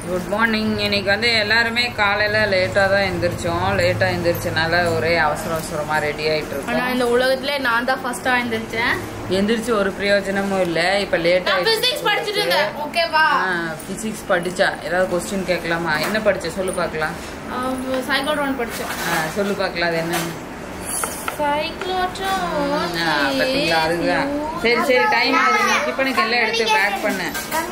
Good morning இன்னைக்கு வந்து எல்லாருமே காலையில லேட்டா தான் எந்திரிச்சோம் லேட்டா எந்திரிச்சனால ஒரே அவசர அவசரமா ரெடி ஆயிட்டு ஆனா இருக்கோம் இந்த உலகத்துல நான் தான் ஃபர்ஸ்டா எழுந்திருச்சேன் எந்திரிச்சு ஒரு பிரயோஜனமும் இல்ல இப்ப லேட் நான் பிசிக்ஸ் படிச்சிட்டு இருந்தேன் ஓகேவா பிசிக்ஸ் படிச்சா ஏதாவது கொஸ்டின் கேட்கலாமா என்ன படிச்ச சொல்லு பார்க்கலாம் சைக்ளோட்ரான் படிச்சேன் ஆ, சொல்லு பார்க்கலாம் அது என்ன சைக்ளோட்ரான் ஆ, பாத்தீங்களா அதுதான் சரி சரி டைம் ஆகுது டிஃபனுக்கு எல்லாம் எடுத்து பேக் பண்ணு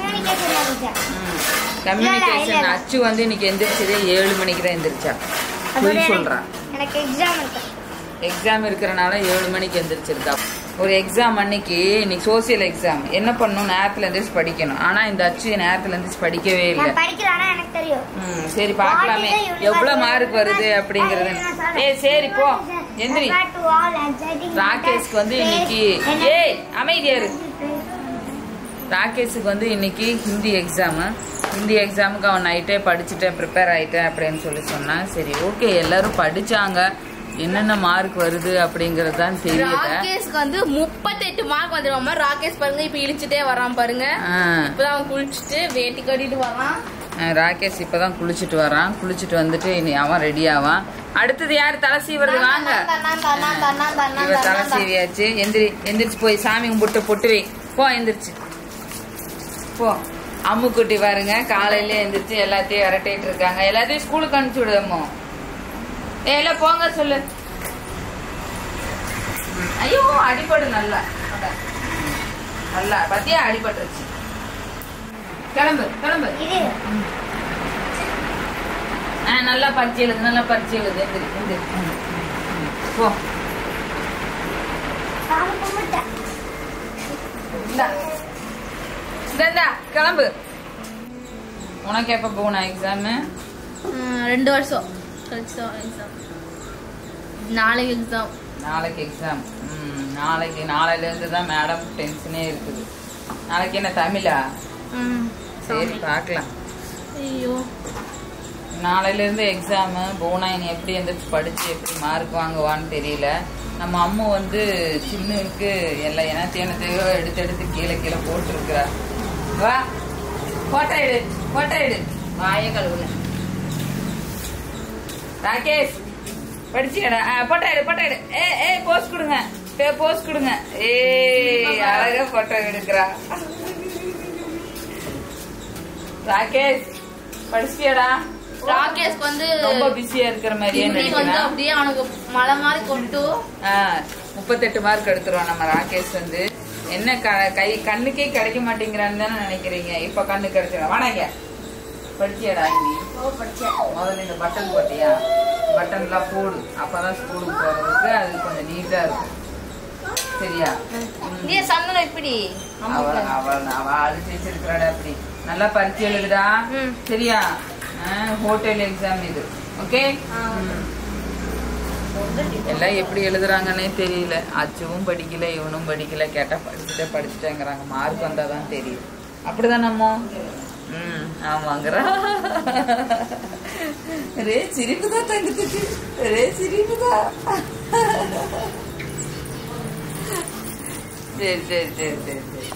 கம்யூனிகேஷன் அச்சு வந்து இன்னைக்கு எந்திரிச்சதே ஏழு மணிக்கு தான் எந்திரிச்சா பொய் சொல்றான் எனக்கு எக்ஸாம் இருக்கு எக்ஸாம் இருக்கிறனால ஏழு மணிக்கு எந்திரிச்சிருக்கா ஒரு எக்ஸாம் அன்னைக்கு இன்னைக்கு சோசியல் எக்ஸாம் என்ன பண்ணணும் நேரத்துல எந்திரிச்சு படிக்கணும் ஆனா இந்த அச்சு நேரத்துல எந்திரிச்சு படிக்கவே இல்லை நான் படிக்கிறேன் ஆனா எனக்கு தெரியும் ம் சரி பார்க்கலாமே எவ்வளவு மார்க் வருது அப்படிங்கறது ஏய் சரி போ எந்திரி ராகேஷ்க்கு வந்து இன்னைக்கு ஏய் அமைதியா இரு ராகேஷுக்கு வந்து இன்னைக்கு ஹிந்தி எக்ஸாமு ஹிந்தி எக்ஸாமுக்கு அவன் நைட்டே படிச்சுட்டேன் ப்ரிப்பேர் ஆயிட்டேன் அப்படின்னு சொல்லி சொன்னான் சரி ஓகே எல்லாரும் படிச்சாங்க என்னென்ன மார்க் வருது அப்படிங்கறது தான் தெரியல ராகேஷ்க்கு வந்து முப்பத்தெட்டு மார்க் வந்துருவாம ராகேஷ் பாருங்க இப்ப இழிச்சுட்டே வரான் பாருங்க ஆ, இப்பதான் அவன் குளிச்சுட்டு வேட்டி கட்டிட்டு வரான் ஆ, ராகேஷ் இப்பதான் குளிச்சுட்டு வரான் குளிச்சுட்டு வந்துட்டு இனி அவன் ரெடி ஆவான் அடுத்தது யார் தலை சீவுறது வாங்க இவ தலை சீவியாச்சு எந்திரி எந்திரிச்சு போய் சாமி கும்பிட்டு பொட்டு வை போ எந்திரிச்சு போ அம்முக்குட்டி பாருங்க காலையில எந்திரிச்சு எல்லாத்தையும் விரட்டிட்டு இருக்காங்க எல்லாத்தையும் ஸ்கூலுக்கு அனுப்பிச்சு விடுமோ ஏ எல்லாம் போங்க சொல்லு ம், ஐயோ அடிபடு நல்லா அட. நல்லா பத்தியா அடிபட்டுருச்சு கிளம்பு கிளம்பு இது ஆ நல்லா பரிச்சை எழுது நல்லா பரிச்சை எழுது எந்திரி எந்திரி ம், ம், போ சாமி கும்பிட்டேன் இந்தா. இந்தா, இந்தா, கிளம்பு உனக்கு எப்ப போகணும் எக்ஸாமு ம், ரெண்டு வருஷம் கழிச்சு தான் எக்ஸாம் நாளைக்கு எக்ஸாம் நாளைக்கு எக்ஸாம் ம் நாளைக்கு நாளையில இருந்து தான் மேடம் டென்ஷனே இருக்குது நாளைக்கு என்ன தமிழா சரி பார்க்கலாம் ஐயோ நாளையில இருந்து எக்ஸாமு போனா இனி எப்படி எந்திரிச்சு படிச்சு எப்படி மார்க் வாங்குவான்னு தெரியல நம்ம அம்மா வந்து சின்னருக்கு எல்லாம் எனக்கு என்னத்தையோ எடுத்து எடுத்து கீழே கீழே போட்டுருக்குறா வா போட்டோ எடு போட்டோ எடு வாய கழுவுன ராகேஷ் படிச்சியடா போட்டோ எடு போட்டோ எடு ஏ ஏ போஸ்ட் கொடுங்க போஸ்ட் கொடுங்க ஏய் அழகா போட்டோ எடுக்கிறா ராகேஷ் படிச்சியடா ராகேஷ்க்கு வந்து ரொம்ப பிஸியா இருக்கிற மாதிரியே இன்னைக்கு வந்து நினைக்கிறேன் அப்படியே அவனுக்கு மழை மாதிரி கொட்டும் முப்பத்தெட்டு மார்க் எடுத்துருவான் நம்ம ராகேஷ் வந்து என்ன க- கை கண்ணுக்கே கிடைக்க மாட்டேங்கிறான்னு தானே நினைக்கிறீங்க இப்ப கண்ணு கிடைச்சிடும் வாடாங்க படிச்சியாடா நீ முதல்ல இந்த பட்டன் போட்டியா பட்டன்லாம் போடு அப்பதான் ஸ்கூலுக்கு போறதுக்கு அது கொஞ்சம் நீட்டா இருக்கும் சரியா ம். நீ சந்தனம் இப்படி அவ அவ அவ அழிச்சு வச்சிருக்கிறாடா அப்படி நல்லா பரிச்சை எழுதுடா ம். சரியா ஹோட்டல் எக்ஸாம் இது ஓகே எல்லாம் எப்படி எழுதுறாங்கன்னே தெரியல அச்சுவும் படிக்கல இவனும் படிக்கல கேட்டா படிச்சுட்டே படிச்சுட்டேங்கிறாங்க மார்க் வந்தாதான் தெரியும் அப்படிதான் நம்ம ம் ஆமாங்கிறா ரே சிரிப்புதான் தங்கத்துக்கு ரே சிரிப்புதான் சரி சரி சரி சரி சரி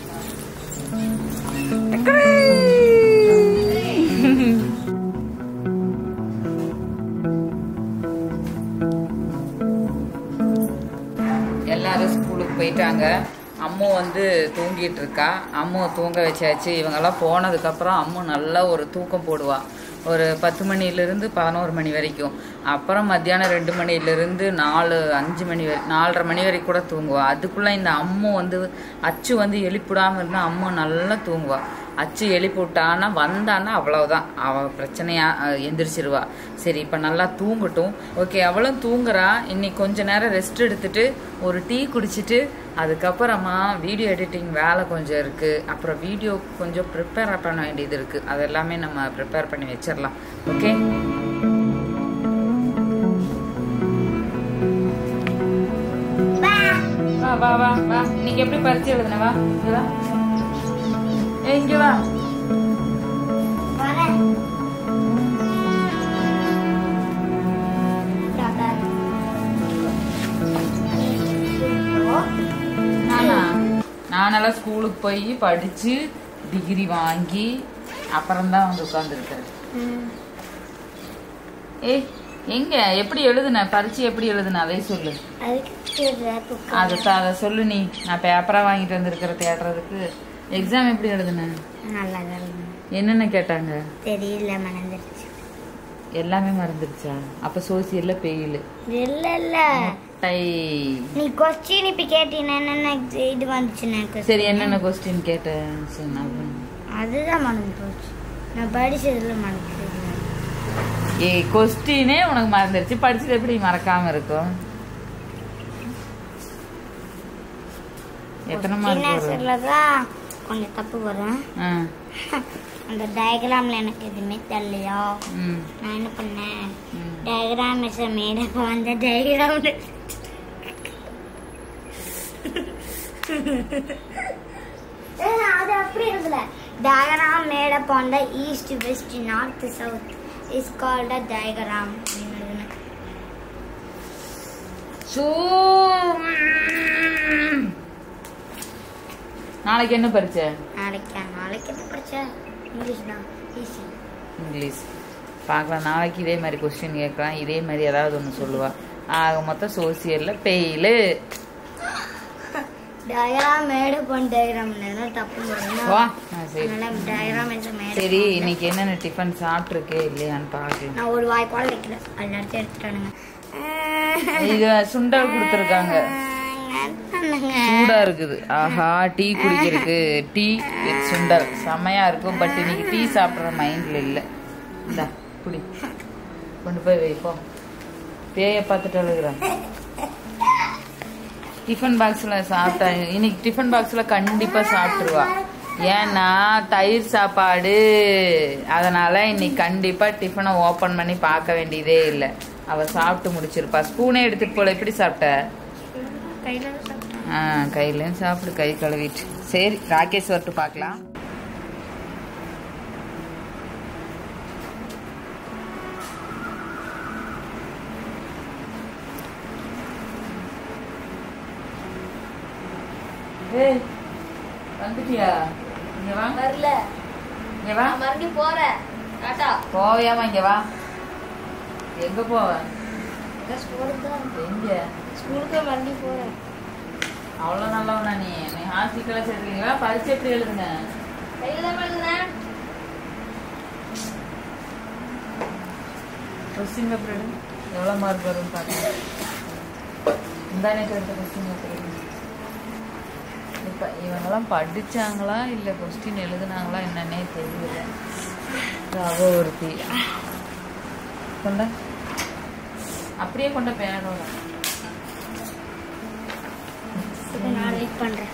எல்லாரும் ஸ்கூலுக்கு போயிட்டாங்க அம்மு வந்து தூங்கிட்டு இருக்கா அம்மு தூங்க வச்சாச்சு இவங்கெல்லாம் போனதுக்கப்புறம் அம்மு நல்லா ஒரு தூக்கம் போடுவா ஒரு பத்து மணிலேருந்து பதினோரு மணி வரைக்கும் அப்புறம் மத்தியானம் ரெண்டு மணிலேருந்து நாலு அஞ்சு மணி வரை நாலரை மணி வரைக்கும் கூட தூங்குவா அதுக்குள்ளே இந்த அம்மு வந்து அச்சு வந்து எழுப்பிடாமல் இருந்தால் அம்மு நல்லா தூங்குவா அச்சு எழுப்பி விட்டான்னா வந்தான்னா அவ்வளவுதான் அவ பிரச்சனையா அஹ், எந்திரிச்சிருவா சரி இப்போ நல்லா தூங்கட்டும் ஓகே அவளும் தூங்குறா இன்னைக்கு கொஞ்ச நேரம் ரெஸ்ட் எடுத்துட்டு ஒரு டீ குடிச்சிட்டு அதுக்கப்புறமா வீடியோ எடிட்டிங் வேலை கொஞ்சம் இருக்கு அப்புறம் வீடியோ கொஞ்சம் ப்ரிப்பேர் பண்ண வேண்டியது இருக்கு அதெல்லாமே நம்ம ப்ரிப்பேர் பண்ணி வச்சிடலாம் ஓகே வா வா வா வா இன்னைக்கு எப்படி பரிச்சை எழுதுன வா இங்க வா ஏய், இங்க வா வரேன் டாக்டர் நானா நானெல்லாம் ஸ்கூலுக்கு போய் படிச்சு டிகிரி வாங்கி அப்புறம் தான் வந்து உட்காந்துருக்காரு ஏய் எங்க எப்படி எழுதுன பரீட்சை எப்படி எழுதுன அதை சொல்லு அதுக்கு தெரியல, தூக்கம். அதை த- அதை சொல்லு நீ நான் பேப்பரா வாங்கிட்டு வந்திருக்கிற தேடுறதுக்கு எக்ஸாம் எப்படி எழுதுன நல்லா தான் இருந்தது. என்னென்ன கேட்டாங்க தெரியல மறந்துருச்சு எல்லாமே மறந்துடுச்சா அப்ப சோசியல்ல பெயில் இல்ல இல்ல டை நீ கொஸ்டின் இப்ப கேட்டீங்கன்னா என்னென்ன இது வந்துச்சுன்னு எனக்கு சரி என்னென்ன கொஸ்டின் கேட்டேன் சரி நான் பண்ணு. அதுதான் மறந்து போச்சு நான் படிச்சதுல மறந்து ஏய் கொஸ்டினே உனக்கு மறந்துடுச்சு படிச்சது எப்படி மறக்காம இருக்கும் எத்தனை மார்க் வரும் சின்னதுலதான் கொஞ்சம் தப்பு வரும் ஆ, அந்த டயக்ராம்ல எனக்கு எதுவுமே தெரியலையா ம், நான் என்ன பண்ணேன் ம். டயக்ராம் மிஸ் மேடப்ப வந்த டயக்ராம் அது அப்படி இருக்குல்ல diagram made up on the east west north south is called a diagram so, ம். நாளைக்கு என்ன பரீட்சை நாளைக்கு நாளைக்கு என்ன படிச்ச இங்கிலீஷ் தான் ஈஸி இங்கிலீஷ் பார்க்கலாம் நாளைக்கு இதே மாதிரி கொஸ்டின் கேட்கலாம் இதே மாதிரி ஏதாவது ஒன்று சொல்லுவா ஆக மொத்தம் சோசியல்ல பெயிலு டயக்ராம் மேடப் ஆன் டயக்ராம் தப்பு வா வரும் ஆ, சரி அதனால டயக்ராம் மிஸ் மேடப் சரி இன்னைக்கு என்னென்ன டிஃபன் சாப்பிட்ருக்கே இல்லையான்னு பார்க்கலாம் நான் ஒரு வாய் கூட வைக்கல எல்லாத்தையும் எடுத்துட்டானுங்க இது சுண்டல் கொடுத்துருக்காங்க சூடா இருக்குது ஆஹா டீ குடிக்கிறதுக்கு டீ வித் சுண்டல் செமையா இருக்கும் பட் இன்னைக்கு டீ சாப்பிட்ற மைண்ட்ல இல்ல இந்தா குடி கொண்டு போய் வைப்போம் பேய பார்த்துட்டு அழுகுறான் டிஃபன் பாக்ஸ்ல சாப்பிட்டா இன்னைக்கு டிஃபன் பாக்ஸ்ல கண்டிப்பா சாப்பிட்டுருவா ஏன்னா தயிர் சாப்பாடு அதனால இன்னைக்கு கண்டிப்பா டிஃபனை ஓபன் பண்ணி பார்க்க வேண்டியதே இல்லை அவ சாப்பிட்டு முடிச்சிருப்பா ஸ்பூனே எடுத்துட்டு போல எப்படி சாப்பிட்ட கையில சாப்பிட்டேன் ஆ கையிலையும் சாப்பிடு கை கழுவிட்டு சரி ராகேஷ் வரட்டு பார்க்கலாம் ஏய் வந்துட்டியா இங்க வா வரல இங்க வா நான் மறுபடியும் போறேன் டாட்டா போவியாமா இங்க வா எங்க போவ ஸ்கூலுக்கு தான் எங்க ஸ்கூலுக்கு மறுபடியும் போறேன் அவ்வளோ நல்லவனா நீ நீ ஹாஸ்பிட்டலில் சேர்த்துருக்கீங்களா பரிச்சு எப்படி எழுதுங்க கையில தான் எழுதுனேன் கொஸ்டின் பேப்பர் எடு எவ்வளோ மார்க் வரும்னு பார்க்கலாம் இந்த நேற்று எடுத்த கொஸ்டின் பேப்பர் எடு இப்போ இவங்கெல்லாம் படிச்சாங்களா இல்லை கொஸ்டின் எழுதுனாங்களா என்னன்னே தெரியல இது அவ ஒருத்தி கொண்ட அப்படியே கொண்ட பேனோட இப்போ நான் வெயிட் பண்றேன்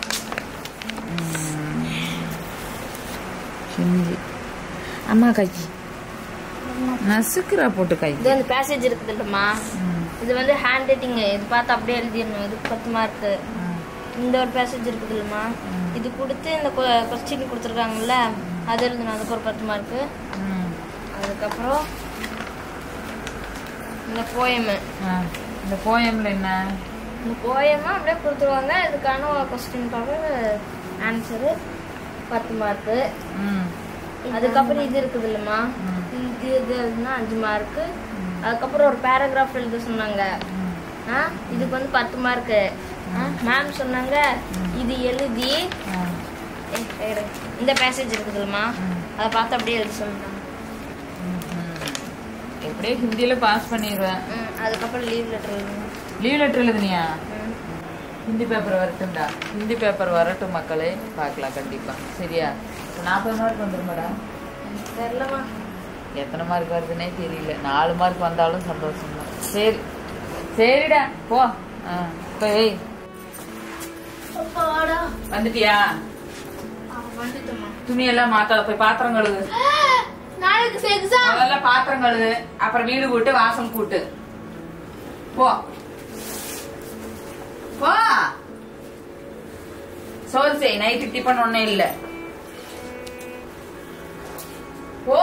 ஹிந்தி அம்மா கை நசுக்குறா போட்டு கை இது வந்து பேசேஜ் இருக்குது இல்லம்மா ம், இது வந்து ஹேண்ட் ரைட்டிங் இது பார்த்து அப்படியே எழுதிடணும் இது பத்து மார்க்கு ம், இந்த ஒரு பேசேஜ் இருக்குது இல்லம்மா இது கொடுத்து இந்த கொஸ்டின் கொடுத்துருக்காங்கல்ல அது எழுதணும் அதுக்கு ஒரு பத்து மார்க்கு ம். அதுக்கப்புறம் இந்த போயமு ஆ, இந்த போயம்ல என்ன இந்த போயமா அப்படியே கொடுத்துருவாங்க இதுக்கான கொஸ்டினுக்காக ஆன்சரு பத்து மார்க்கு ம் அதுக்கப்புறம் இது இருக்குது இல்லைம்மா ம். இது இது எழுதுனா அஞ்சு மார்க்கு அதுக்கப்புறம் ஒரு பேராகிராஃப் எழுத சொன்னாங்க ம். ஆ இதுக்கு வந்து பத்து மார்க்கு மேம் சொன்னாங்க இது எழுதி ஆ, ஏய், இரு. இந்த பேசேஜ் இருக்குதுல்லம்மா ம். அதை பார்த்து அப்படியே எழுத சொன்னாங்க ம், ம். எப்படியோ ஹிந்தியில பாஸ் பண்ணிடுவேன் ம், அதுக்கப்புறம் லீவ் லெட்டர் எழுதணும் லீவ் லெட்டர் எழுதுனியா ம். ஹிந்தி பேப்பர் வரட்டும்டா ஹிந்தி பேப்பர் வரட்டும் மக்களே பார்க்கலாம் கண்டிப்பா சரியா நாற்பது மார்க் வந்துடும் மேடம் எனக்கு தெரியலம்மா எத்தனை மார்க் வருதுன்னே தெரியல நாலு மார்க் வந்தாலும் சந்தோஷம் தான் சரி சரிடா போ ஆ போய் அப்பாடா வந்துட்டியா வந்துட்டோம்மா துணி எல்லாம் மாத்தாத போய் பாத்திரம் கழுவு நாளைக்கு எக்ஸாம் முதல்ல பாத்திரம் கழுவு அப்புறம் வீடு கூட்டு வாசல் கூட்டு போ போ சோறு செய் நைட்டு டிஃபன் ஒண்ணும் இல்ல போ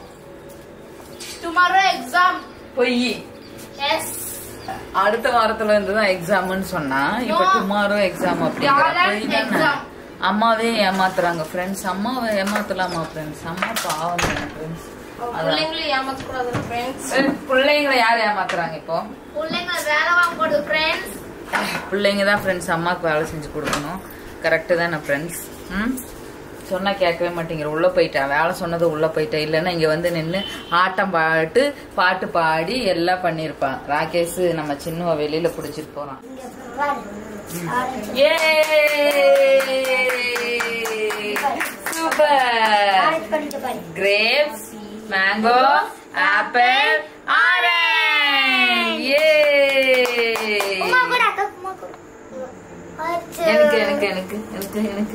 டுமாரோ எக்ஸாம் பொய் எஸ் அடுத்த வாரத்துல இருந்து தான் எக்ஸாம்னு சொன்னா இப்ப No. டுமாரோ எக்ஸாம் அப்படிங்கிற பொய் தானே? எக்ஸாம் அம்மாவே ஏமாத்துறாங்க ஃப்ரெண்ட்ஸ் அம்மாவை ஏமாத்தலாமா ஃப்ரெண்ட்ஸ் அம்மா பாவம் ஃப்ரெண்ட்ஸ் அதான் பிள்ளைங்களும் ஏமாத்தக்கூடாது ஃப்ரெண்ட்ஸ் சரி, பிள்ளைங்களை யார் ஏமாத்துறாங்க இப்போ பிள்ளைங்க வேலை வாங்க போடுது ஃப்ரெண்ட்ஸ் பிள்ளைங்க தான் ஃப்ரெண்ட்ஸ் அம்மாவுக்கு வேலை செஞ்சு கொடுக்கணும் கரெக்டு தானே ஃப்ரெண்ட்ஸ் ம் சொன்னா கேட்கவே மாட்டேங்கிற உள்ள போயிட்டா வேலை சொன்னது உள்ள போயிட்டா இல்லைன்னா இங்க வந்து நின்று ஆட்டம் பாட்டு பாட்டு பாடி எல்லாம் பண்ணியிருப்பான் ராகேஷ் நம்ம சின்ன வெளியில பிடிச்சிட்டு போறான் இங்க பாரு. ஆரஞ்சு. ஏ சூப்பர் ஆரஞ்சு பண்ணிட்டு பாரு. grapes, mango, apple, orange. Yay! Uma கூட அக்கா உமா கூட ஆச்சு. எனக்கு எனக்கு எனக்கு எனக்கு எனக்கு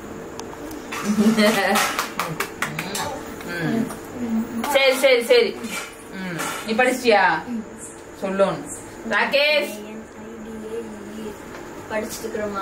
ம். சரி சரி சரி ம். நீ படிச்சிட்டியா சொல்லணும் ராகேஷ் படிச்சுட்டு இருக்கிறோமா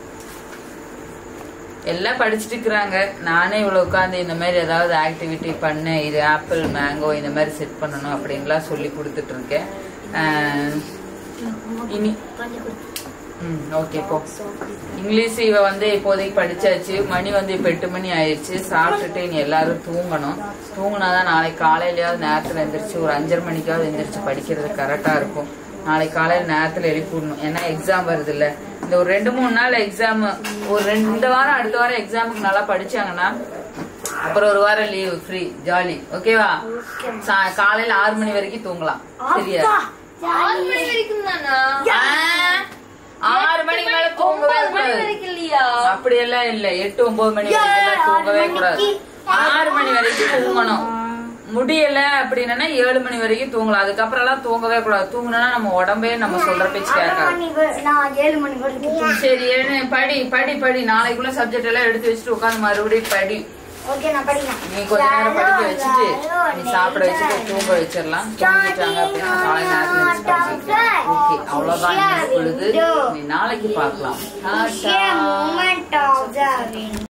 எல்லாம் படிச்சுட்டு இருக்கிறாங்க நானே இவ்வளவு உட்காந்து இந்த மாதிரி ஏதாவது ஆக்டிவிட்டி பண்ணு இது ஆப்பிள் மேங்கோ இந்த மாதிரி செட் பண்ணணும் அப்படின்லாம் சொல்லி கொடுத்துட்டு இருக்கேன் ஆஹ், இனி பண்ணி கொடு. ம் ஓகே போ இங்கிலீஷ் இவ வந்து இப்போதைக்கு படிச்சாச்சு மணி வந்து இப்ப எட்டு மணி ஆயிடுச்சு சாப்பிட்டுட்டு இனி எல்லாரும் தூங்கணும் தூங்குனாதான் நாளைக்கு காலையிலயாவது நேரத்துல எந்திரிச்சு ஒரு அஞ்சரை மணிக்காவது எந்திரிச்சு படிக்கிறது கரெக்டா இருக்கும் நாளைக்கு காலையில நேரத்துல எழுப்பி விடணும் ஏன்னா எக்ஸாம் வருது இல்ல இந்த ஒரு ரெண்டு மூணு நாள் எக்ஸாம் ஒரு ரெண்டு இந்த வாரம் அடுத்த வாரம் எக்ஸாமுக்கு நல்லா படிச்சாங்கன்னா அப்புறம் ஒரு வாரம் லீவ் ஃப்ரீ ஜாலி ஓகேவா சா- காலையில ஆறு மணி வரைக்கும் தூங்கலாம் சரியா அப்பா, ஆறு மணி வரைக்கும் தானா ஆ, ஆறு மணிக்கு மேல தூங்கவே ஒன்பது மணி கூடாது வரைக்கும் இல்லையா அப்படி எல்லாம் இல்ல எட்டு ஒன்பது மணி வரைக்கும் எல்லாம் தூங்கவே கூடாது ஆறு மணி வரைக்கும் தூங்கணும் முடியல அப்படின்னா ஏழு மணி வரைக்கும் தூங்கலாம் அதுக்கப்புறம் எல்லாம் தூங்கவே கூடாது தூங்கினா நம்ம உடம்பே நம்ம சொல்ற பேச்சு ஆறு கேட்காது மணி வரை- நான் ஏழு மணி வரைக்கும் தூங்குவேன். சரி எழு, படி படி படி நாளைக்குள்ள சப்ஜெக்ட் எல்லாம் எடுத்து வச்சுட்டு உட்காந்து மறுபடியும் படி ஓகே நான் படிக்கிறேன் நீ கொஞ்ச நேரம் படிக்க வச்சுட்டு நீ சாப்பிட வச்சுட்டு தூங்க வச்சிடலாம் தூங்கிட்டாங்க அப்படின்னா காலை நேரத்துல எழுந்திருச்சு படிச்சுக்கலாம் ஓகே அவ்வளவுதான் இன்னைக்கு பொழுது நீ நாளைக்கு பார்க்கலாம் Share Tata. moment of the win.